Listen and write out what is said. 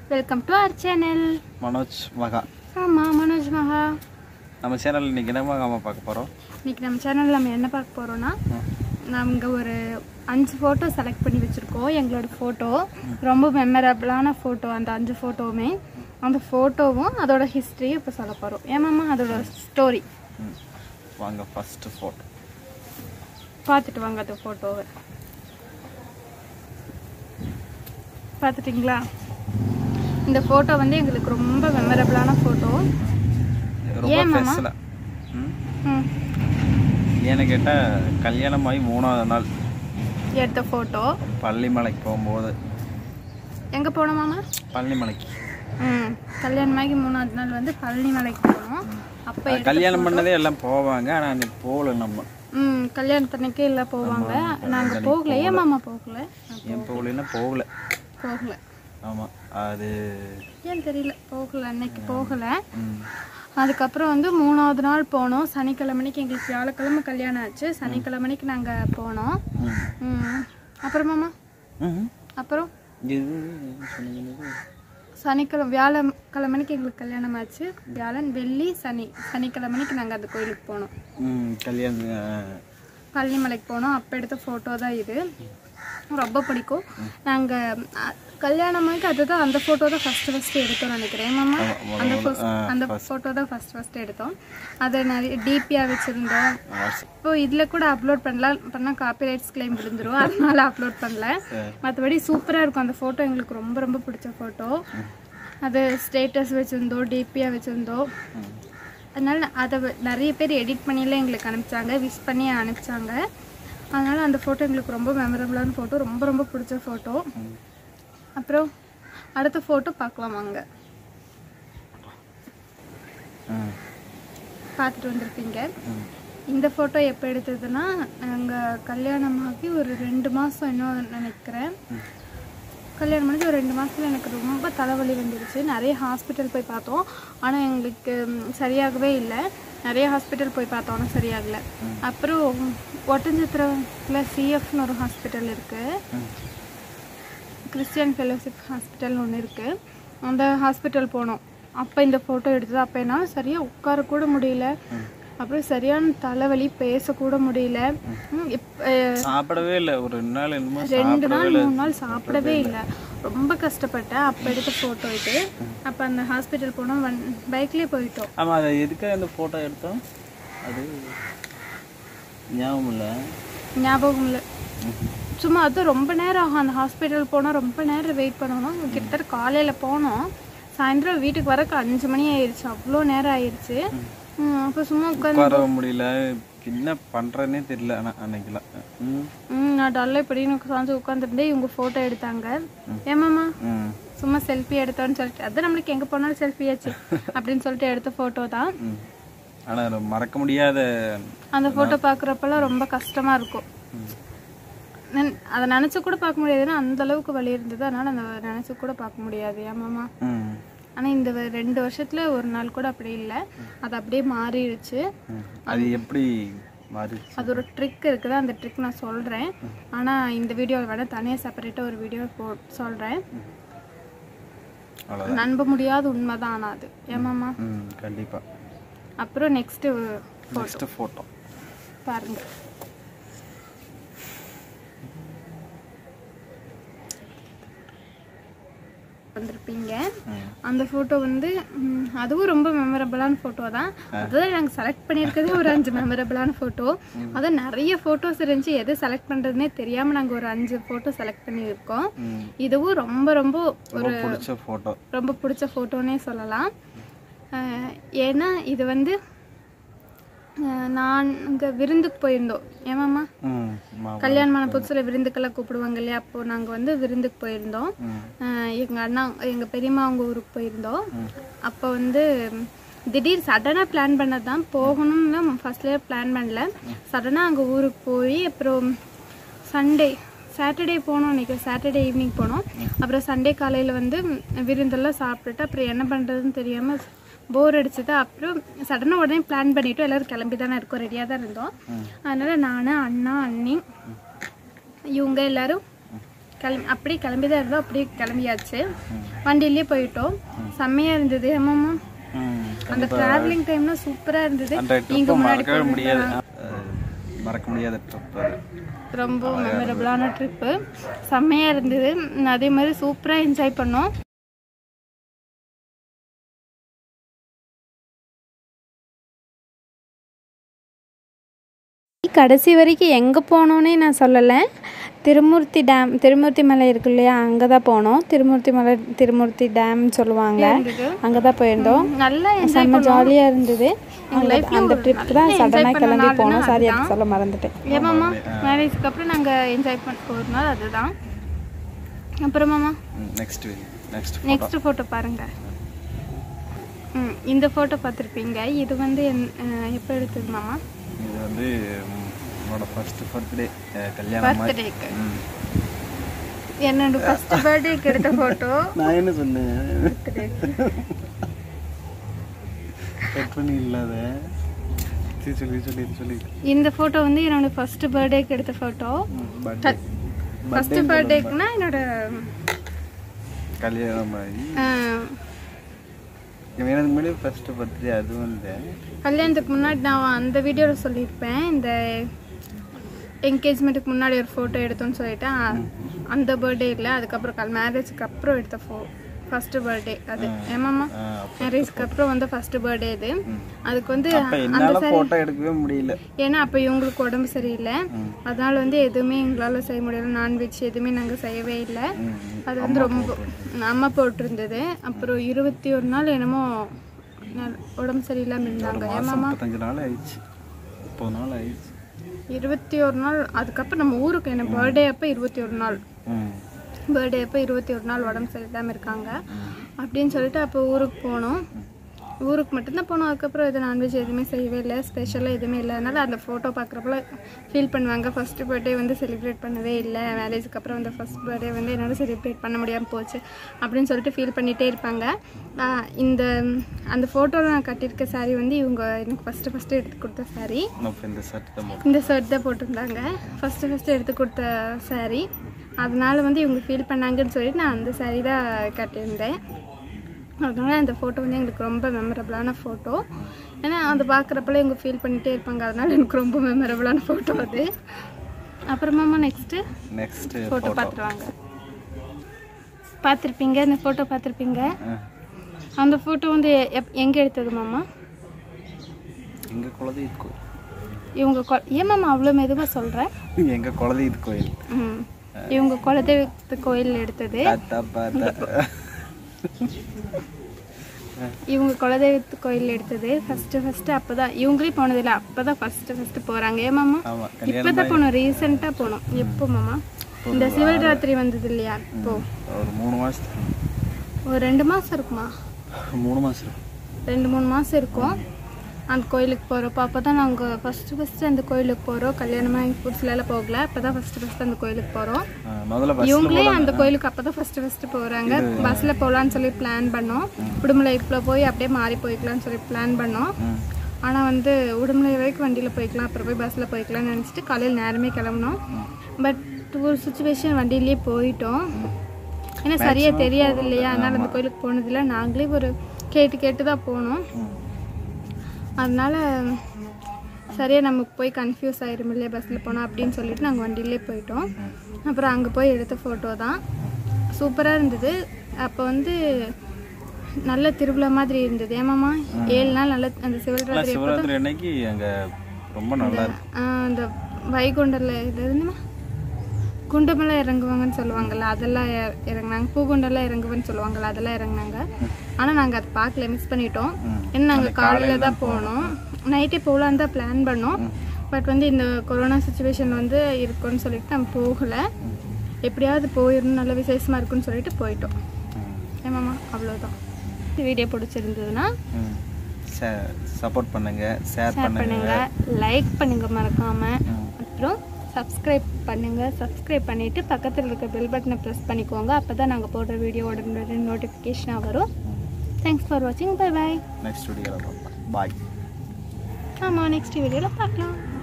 Welcome to our channel Manoj Maha ஆமாம் மனோஜ் மகா நம்ம சேனல் இன்னைக்கு என்ன மகாமா பார்க்க போகிறோம் இன்னைக்கு நம்ம சேனலில் நம்ம என்ன பார்க்க போகிறோன்னா நாங்கள் ஒரு அஞ்சு ஃபோட்டோ செலக்ட் பண்ணி வச்சுருக்கோம் எங்களோட ஃபோட்டோ ரொம்ப மெமரபிளான ஃபோட்டோ அந்த அஞ்சு ஃபோட்டோவுமே அந்த ஃபோட்டோவும் அதோட ஹிஸ்ட்ரியும் இப்போ சொல்ல போகிறோம் ஏமாம்மா அதோட ஸ்டோரி வாங்க ஃபஸ்ட்டு ஃபோட்டோ பார்த்துட்டு வாங்க அந்த ஃபோட்டோவை பார்த்துட்டிங்களா இந்த ஃபோட்டோ வந்து எங்களுக்கு ரொம்ப மெமரபிளான ஃபோட்டோ ரொம்ப ஏன் மாமா? பெருசில் ம் ம் ஏன்னு கேட்டால் கல்யாணம் ஆகி மூணாவது நாள் எடுத்த ஃபோட்டோ பள்ளிமலைக்கு போகும்போது எங்கே போனோமாமா பள்ளிமலைக்கு ம் கல்யாணமாகி மூணாவது நாள் வந்து பழனி மலைக்கு போனோம் அப்போ அது கல்யாணம் பண்ணதே எல்லாம் போவாங்க ஆனால் அன்னைக்கு போகல நம்ம ம் கல்யாணத்தன்னைக்கே இல்லை போவாங்க நாங்கள் போகல ஏன் மாமா போகல ஏன் போகலன்னா போகல போகல ஆமாம் அது ஏன் தெரியல போகல அன்னைக்கு போகல ம் அதுக்கப்புறம் வந்து மூணாவது நாள் போனோம் சனிக்கிழமைக்கு எங்களுக்கு வியாழக்கிழமை கல்யாணம் ஆச்சு சனிக்கிழமைக்கு நாங்கள் போனோம் ம் ம் அப்புறமாமா ம் அப்புறம் இது சொன்னீங்க சனிக்கிழமை வியாழக்கிழமைக்கு எங்களுக்கு கல்யாணம் ஆச்சு வியாழன் வெள்ளி சனி சனிக்கிழமைக்கு நாங்கள் அந்த கோயிலுக்கு போனோம் ம் கல்யாணம் ஆ, பழனிமலைக்கு போனோம் அப்போ எடுத்த ஃபோட்டோ தான் இது ரொம்ப பிடிக்கும் நாங்கள் கல்யாணமாக்கு அதுதான் அந்த ஃபோட்டோ தான் ஃபஸ்ட்டு ஃபஸ்ட்டு எடுத்தோம் நினைக்கிறேன் மாமா ஆமா, அந்த முதல்ல, first- ஆ, அந்த ஃபோட்டோ தான் ஃபஸ்ட் ஃபஸ்ட்டு எடுத்தோம் அதை நிறைய டிபியாக வச்சுருந்தோம் வாட்ஸ்- இப்போ இதில் கூட அப்லோட் பண்ணலாம் பண்ணால் காப்பிரைட்ஸ் கிளைம் விழுந்துரும் அதனால அப்லோட் பண்ணல சரி. மற்றபடி சூப்பராக இருக்கும் அந்த ஃபோட்டோ எங்களுக்கு ரொம்ப ரொம்ப பிடிச்ச ஃபோட்டோ அது ஸ்டேட்டஸ் வச்சுருந்தோம் டிபியாக வச்சுருந்தோம் ம் அதனால அதை வ- நிறைய பேர் எடிட் பண்ணிலாம் எங்களுக்கு அனுப்பிச்சாங்க விஷ் பண்ணி அனுப்பிச்சாங்க அதனால அந்த ஃபோட்டோ எங்களுக்கு ரொம்ப மெமரபுளான ஃபோட்டோ ரொம்ப ரொம்ப பிடிச்ச ஃபோட்டோ ம் அப்புறம் அடுத்த ஃபோட்டோ பார்க்கலாம் வாங்க ம் பார்த்துட்டு வந்திருப்பீங்க ம் இந்த ஃபோட்டோ எப்போ எடுத்ததுன்னா நாங்கள் கல்யாணமாகி ஒரு ரெண்டு மாதம் இன்னும் நினைக்கிறேன் கல்யாணம் முடிஞ்சு ஒரு ரெண்டு மாதத்துல எனக்கு ரொம்ப தலைவலி வந்துடுச்சு நிறைய ஹாஸ்பிட்டல் போய் பார்த்தோம் ஆனால் எங்களுக்கு ம், சரியாகவே இல்லை நிறைய ஹாஸ்பிட்டல் போய் பார்த்தோம் ஆனால் சரியாகலை அப்புறம் ஒட்டஞ்சத்திரத்தில் சிஎஃப்னு ஒரு ஹாஸ்பிட்டல் இருக்குது ம் கிறிஸ்டியன் ஃபெலோஷிப் ஹாஸ்பிட்டல் ஒன்று இருக்குது அந்த ஹாஸ்பிட்டல் போனோம் அப்போ இந்த ஃபோட்டோ எடுத்தது அப்போ என்னால் சரியாக உட்கார கூட முடியல அப்புறம் சரியான தலைவலி பேசக்கூட முடியல ம், இப்- அஹ், சாப்பிடவே இல்லை ஒரு ரெண்டு நாள் என்னமோ ரெண்டு சாப்பிடவே நாள் இல்லை மூணு நாள் சாப்பிடவே இல்லை ரொம்ப கஷ்டப்பட்டேன் அப்போ எடுத்த ஃபோட்டோ இது அப்போ அந்த ஹாஸ்பிட்டல் போனோம் வன் பைக்லேயே போயிட்டோம் ஆமாம் அது எதுக்காக இந்த ஃபோட்டோ எடுத்தோம் அது ஞாபகம் இல்லை ஞாபகம் இல்லை சும்மா அது ரொம்ப நேரம் ஆகும் அந்த ஹாஸ்பிட்டல் போனால் ரொம்ப நேரம் வெயிட் பண்ணணும் கிட்டத்தட்ட காலையில் போனோம் சாயந்தரம் வீட்டுக்கு வரக்கு அஞ்சு மணி ஆயிடுச்சு அவ்வளோ நேரம் ஆயிடுச்சு ம், அப்போ சும்மா உட்காந்து உட்கார முடியல என்ன பண்ணுறதுனே தெரியல ஆனால் அன்னைக்கெல்லாம் ம் ம் நான் டல்ல இப்படின்னு சாஞ்சு உட்காந்துருந்தேன் இவங்க ஃபோட்டோ எடுத்தாங்க ஏமாம்மா ம் சும்மா செல்ஃபி எடுத்தோன்னு சொல்லிட்டு அது நம்மளுக்கு எங்கே போனாலும் செல்ஃபி ஆச்சு அப்படின்னு சொல்லிட்டு எடுத்த ஃபோட்டோ தான் ம் ஆனால் மறக்க முடியாத அந்த ஃபோட்டோ பார்க்குறப்பெல்லாம் ரொம்ப கஷ்டமாக இருக்கும் நன்- அதை நினச்சி கூட பார்க்க முடியாதுன்னா அந்த அளவுக்கு வலி இருந்தது அதனால் அந்த நினச்சி கூட பார்க்க முடியாது ஏமாம்மா ம் ஆனால் இந்த வ- ரெண்டு வருஷத்துல ஒரு நாள் கூட அப்படி இல்லை அது அப்படியே மாறிடுச்சு ம். அது எப்படி மாறி அது ஒரு ட்ரிக் இருக்குது அந்த ட்ரிக் நான் சொல்கிறேன் ஆனால் இந்த வீடியோவில் வேணால் தனியாக செப்பரேட்டாக ஒரு வீடியோ போ சொல்கிறேன் அவ்வளோதான் நம்ப முடியாத உண்மை தான் ஆனால் அது ஏமாம்மா ம் கண்டிப்பாக அப்புறம் நெக்ஸ்ட்டு நெக்ஸ்ட்டு ஃபோட்டோ பாருங்க வந்திருப்பீங்க ம் அந்த ஃபோட்டோ வந்து ம், அதுவும் ரொம்ப மெமரபிளான ஃபோட்டோ தான் அதுதான் நாங்கள் செலக்ட் பண்ணியிருக்கிறதே ஒரு அஞ்சு மெமரபிளான ஃபோட்டோ அதான் நிறைய ஃபோட்டோஸ் இருந்துச்சு எது செலக்ட் பண்ணுறதுனே தெரியாமல் நாங்கள் ஒரு அஞ்சு ஃபோட்டோ செலக்ட் பண்ணியிருக்கோம் ம் இதுவும் ரொம்ப ரொம்ப ரொம்ப பிடிச்ச ஃபோட்டோ ரொம்ப பிடிச்ச ஃபோட்டோனே சொல்லலாம் அஹ், ஏன்னா இது வந்து அஹ், நான் இங்கே விருந்துக்கு போயிருந்தோம் ஏமாம்மா ம் மா கல்யாணமான புதுசில் விருந்துக்கெல்லாம் கூப்பிடுவாங்க இல்லையா அப்போது நாங்கள் வந்து விருந்துக்கு போயிருந்தோம் ம் எங்கள் அண்ணா எங்கள் பெரியம்மா அவங்க ஊருக்கு போயிருந்தோம் அப்போ வந்து ம், திடீர் சடனாக பிளான் பண்ணது தான் போகணும்னு ஃபர்ஸ்ட்லேயே பிளான் பண்ணல சடனாக அங்கே ஊருக்கு போய் அப்புறம் சண்டே சாட்டர்டே போனோம் நினைக்கிறேன் சாட்டர்டே ஈவினிங் போனோம் அப்புறம் சண்டே காலையில் வந்து ம், விருந்தெல்லாம் சாப்பிட்டுட்டு அப்புறம் என்ன பண்ணுறதுன்னு தெரியாமல் போர் அடிச்சது அப்புறம் சடனாக உடனே பிளான் பண்ணிட்டோம் எல்லோரும் கிளம்பி தானே இருக்கோம் ரெடியாக தான் இருந்தோம் அதனால் நான் அண்ணா அண்ணி இவங்க எல்லாரும் கிளம்பி அப்படியே கிளம்பி தான் இருந்தோம் அப்படியே கிளம்பியாச்சு வண்டியிலேயே போயிட்டோம் செம்மையாக இருந்தது ஆமாம்மா ம் அந்த டிராவலிங் டைம்னா சூப்பராக இருந்தது அந்த ட்ரிப்பை மறக்கவே முடியாது அஹ், மறக்க முடியாத ட்ரிப் அது ரொம்ப மெமரபிளான ட்ரிப்பு செம்மையாக இருந்தது அதே மாதிரி சூப்பராக என்ஜாய் பண்ணோம் கடைசி வரைக்கும் எங்கே போனோன்னே நான் சொல்லலை திருமூர்த்தி டேம் திருமூர்த்தி மலை இருக்கு இல்லையா அங்கே தான் போனோம் திருமூர்த்தி மலை திருமூர்த்தி டேம் சொல்லுவாங்க அங்கே தான் போயிருந்தோம் நல்லா செம்ம ஜாலியாக இருந்தது அங்க- அந்த ட்ரிப் தான் சடனாக கிளம்பி போனோம் சாரி அது சொல்ல மறந்துட்டேன் ஏமாம்மா மேரேஜ்க்கு அப்புறம் நாங்கள் என்ஜாய் பண்ண ஒரு நாள் அதுதான் அப்புறமாம்மா நெக்ஸ்ட் நெக்ஸ்ட் நெக்ஸ்ட் ஃபோட்டோ பாருங்க ம் இந்த ஃபோட்டோ பார்த்துருப்பீங்க இது வந்து என்- அஹ் எப்போ எடுத்தது மாமா இது வந்து ம், என்னோட ஃபர்ஸ்ட் பர்த்டே கல்யாணம் மாதிரி பர்த்டேக்கு ம். என்னோட ஃபர்ஸ்ட் பர்த்டேக்கு எடுத்த ஃபோட்டோ நான் என்ன சொன்னேன் கட் பண்ணி இல்லாத சரி, சொல்லி சொல்லி சொல்லி இந்த ஃபோட்டோ வந்து என்னோட ஃபர்ஸ்ட் பர்த்டேக்கு எடுத்த ஃபோட்டோ பர்த்டே ஃபர்ஸ்ட் பர்த்டேக்குனா என்னோட கல்யாணம் மாதிரி அஹ், இவன் எனக்கு முன்னாடி ஃபர்ஸ்ட் பர்த்டே அதுவும் இல்லை கல்யாணத்துக்கு முன்னாடி நான் அந்த வீடியோவில் சொல்லியிருப்பேன் இந்த என்கேஜ்மெண்ட்டுக்கு முன்னாடி ஒரு ஃபோட்டோ எடுத்தோன்னு சொல்லிட்டு அ- அந்த பர்த்டே இல்லை அதுக்கப்புறம் கல் மேரேஜுக்கு அப்புறம் எடுத்த ஃபோ ஃபஸ்ட்டு பர்த்டே அது ஏமாம்மா மேரேஜ்க்கு அப்புறம் வந்து ஃபஸ்ட்டு பர்த்டே இது அதுக்கு வந்து அப்ப என்னால போட்டோ எடுக்கவே முடியல ஏன்னா அப்போ இவங்களுக்கு உடம்பு சரியில்லை அதனால வந்து எதுவுமே எங்களால் செய்ய முடியல நான்வெஜ் எதுவுமே நாங்கள் செய்யவே இல்லை ம், அது வந்து ரொம்ப அம்மா போட்டிருந்தது அப்புறம் இருபத்தி ஒரு நாள் என்னமோ நல்- உடம்பு சரியில்லாமல் இருந்தாங்க மாசம் முப்பத்தஞ்சு நாள் ஆயிடுச்சு முப்பது நாள் ஆயிடுச்சு இருபத்தி ஒரு நாள் அதுக்கப்புறம் நம்ம ஊருக்கு என்ன பர்த்டே அப்போ இருபத்தி ஒரு நாள் ம் பர்த்டே அப்போ இருபத்தி ஒரு நாள் உடம்பு சரியில்லாமல் இருக்காங்க அப்படின்னு சொல்லிட்டு அப்போ ஊருக்கு போனோம் ஊருக்கு மட்டும்தான் போனோம் அதுக்கப்புறம் எதுவும் நான்வெஜ் எதுவுமே செய்யவே இல்லை ஸ்பெஷலாக எதுவுமே இல்லை அதனால அந்த ஃபோட்டோ பார்க்குறப்பல ஃபீல் பண்ணுவாங்க ஃபஸ்ட்டு பர்த்டே வந்து செலிப்ரேட் பண்ணவே இல்லை மேரேஜுக்கு அப்புறம் வந்து ஃபஸ்ட் பர்த்டே வந்து என்னால் செலிப்ரேட் பண்ண முடியாமல் போச்சு அப்படின்னு சொல்லிட்டு ஃபீல் பண்ணிகிட்டே இருப்பாங்க ஆஹ் இந்த அந்த ஃபோட்டோவில் நான் கட்டியிருக்க saree வந்து இவங்க எனக்கு ஃபஸ்ட்டு ஃபஸ்ட்டு எடுத்து கொடுத்த saree நான் இப்போ இந்த ஷர்ட் தான் போட்டேன் இந்த ஷர்ட் தான் போட்டிருந்தாங்க ஃபஸ்ட்டு ஃபஸ்ட்டு எடுத்து கொடுத்த saree அதனால வந்து இவங்க ஃபீல் பண்ணாங்கன்னு சொல்லிட்டு நான் அந்த saree தான் கட்டியிருந்தேன் அதனால அந்த ஃபோட்டோ வந்து எங்களுக்கு ரொம்ப மெமரபிளான ஃபோட்டோ ஏன்னா அதை பார்க்குறப்பல இவங்க ஃபீல் பண்ணிகிட்டே இருப்பாங்க அதனால எனக்கு ரொம்ப மெமரபிளான ஃபோட்டோ அது அப்புறமாமா நெக்ஸ்ட்டு நெக்ஸ்ட் ஃபோட்டோ பார்த்துருவாங்க பார்த்துருப்பீங்க இந்த ஃபோட்டோ பார்த்துருப்பீங்க அந்த ஃபோட்டோ வந்து எப் எங்கே எடுத்தது மாமா எங்க குலதெய்வ கோயில் இவங்க கொ ஏமாம்மா அவ்வளோ மெதுவாக சொல்கிறேன் எங்க குலதெய்வ கோயில் ம். இவங்க குலதெய்வத்து கோயில் எடுத்தது தாத்தா பார்த்தா இவங்க குலதெய்வத்து கோயில் எடுத்தது ஃபஸ்ட்டு ஃபஸ்ட்டு அப்போ தான் இவங்களே போனதில்லை அப்போ தான் ஃபஸ்ட்டு ஃபஸ்ட்டு போகிறாங்க ஏமாம்மா ஆமா இப்போ தான் போனோம் ரீசெண்டாக போனோம் எப்போ மாமா இந்த சிவராத்திரி வந்தது இல்லையா இப்போ ஒரு மூணு மாசத்துக்கு ஒரு ரெண்டு மாதம் இருக்குமா மூணு மாசம் இருக்கும் ரெண்டு மூணு மாதம் இருக்கும் அந்த கோயிலுக்கு போகிறப்போ அப்போ தான் நாங்கள் ஃபஸ்ட்டு ஃபஸ்ட்டு அந்த கோயிலுக்கு போகிறோம் கல்யாணமாக புதுசுலலாம் போகல அப்போ தான் ஃபஸ்ட்டு ஃபஸ்ட்டு அந்த கோயிலுக்கு போகிறோம் ஆ, முதல்ல பஸ் இவங்களே அந்த கோயிலுக்கு அப்போ தான் ஃபஸ்ட்டு ஃபஸ்ட்டு போகிறாங்க பஸ்ஸில் போகலான்னு சொல்லி பிளான் பண்ணோம் உடுமலைக்குள்ளே போய் அப்படியே மாறி போய்க்கலாம்னு சொல்லி பிளான் பண்ணோம் ஆனால் வந்து உடுமலை வரைக்கும் வண்டியில் போய்க்கலாம் அப்புறம் போய் பஸ்ஸில் போய்க்கலாம்னு நினச்சிட்டு காலையில் நேரமே கிளம்புனோம் பட் ஒரு சுச்சுவேஷன் வண்டியிலேயே போயிட்டோம் ஏன்னா சரியாக தெரியாது இல்லையா அதனால் அந்த கோயிலுக்கு போனதில்லை நாங்களே ஒரு கேட்டு கேட்டு தான் போனோம் அதனால சரியாக நமக்கு போய் கன்ஃபியூஸ் ஆயிரும் இல்லையா பஸ்ஸில் போனோம் அப்படின்னு சொல்லிட்டு நாங்கள் வண்டியிலே போயிட்டோம் அப்புறம் அங்கே போய் எடுத்த ஃபோட்டோ தான் சூப்பராக இருந்தது அப்போ வந்து நல்ல திருவிழா மாதிரி இருந்தது ஏமாம்மா ஏழு நாள் நல்ல அந்த சிவராத்திரி சிவராத்திரி அன்னைக்கு அங்க ரொம்ப நல்லா இருக்கும் ஆஹ் அந்த வைகுண்டரில் இது என்னமா குண்டமெல்லாம் இறங்குவாங்கன்னு சொல்லுவாங்கல்ல அதெல்லாம் இற- இறங்குனாங்க பூகுண்டெல்லாம் இறங்குவேன்னு சொல்லுவாங்கல்ல அதெல்லாம் இறங்குனாங்க ஆனால் நாங்கள் அதை பார்க்கல மிஸ் பண்ணிட்டோம் ஏன்னா நாங்கள் காலையில் தான் போனோம் நைட்டே போகலான்னு தான் பிளான் பண்ணோம் பட் வந்து இந்த கொரோனா சுச்சுவேஷன் வந்து இருக்குன்னு சொல்லிட்டு நம்ம போகலை எப்படியாவது போயிடணும் நல்ல விசேஷமாக இருக்குன்னு சொல்லிட்டு போயிட்டோம் ஏமாம்மா அவ்வளோதான் இந்த வீடியோ பிடிச்சிருந்ததுன்னா சப்போர்ட் பண்ணுங்க ஷேர் ஷேர் பண்ணுங்க பண்ணுங்க லைக் பண்ணுங்க மறக்காம அப்புறம் சப்ஸ்கிரைப் பண்ணுங்க சப்ஸ்கிரைப் பண்ணிட்டு பக்கத்தில் இருக்க பெல் பட்டனை ப்ரெஸ் பண்ணிக்கோங்க அப்போ தான் நாங்கள் போடுற வீடியோ உடனே நோட்டிஃபிகேஷனாக வரும் தேங்க்ஸ் ஃபார் வாட்சிங் பை பாய் நெக்ஸ்ட் வீடியோவில் பார்ப்போம் பாய் ஆமாம் நெக்ஸ்ட் வீடியோவில் பார்க்கலாம்